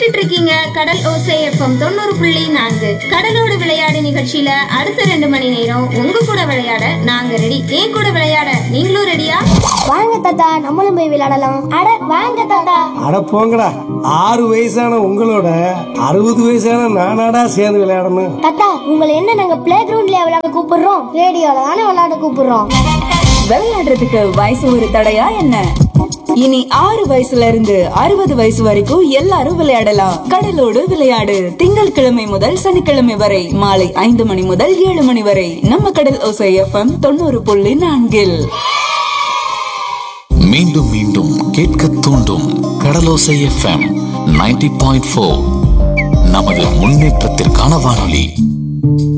கேட்டுட்டு இருக்கீங்க கடல் ஓசை எஃப்எம் தொண்ணூறு புள்ளி நான்கு கடலோடு விளையாடு நிகழ்ச்சியில அடுத்த ரெண்டு மணி நேரம் உங்க கூட விளையாட நாங்க ரெடி ஏன் கூட விளையாட நீங்களும் ரெடியா வாங்க தாத்தா நம்மளும் போய் விளையாடலாம் அட வாங்க தாத்தா அட போங்கடா ஆறு வயசான உங்களோட அறுபது வயசான நானாடா சேர்ந்து விளையாடணும் தாத்தா உங்களை என்ன நாங்க பிளே கிரவுண்ட்ல விளையாட கூப்பிடுறோம் ரேடியோல தானே விளையாட கூப்பிடுறோம் விளையாடுறதுக்கு வயசு ஒரு தடையா என்ன இனி ஆறு வயசுல இருந்து அறுபது வயசு வரைக்கும் எல்லாரும் விளையாடலாம் கடலோடு விளையாடு திங்கட்கிழமை முதல் சனிக்கிழமை வரை மாலை ஐந்து மணி முதல் ஏழு மணி வரை நம்ம கடல் ஓசை எஃப்எம் தொண்ணூறு புள்ளி நான்கில் மீண்டும் மீண்டும் கேட்க தூண்டும் Kadalosai FM ninety point four நமது முன்னேற்றத்திற்கான வானொலி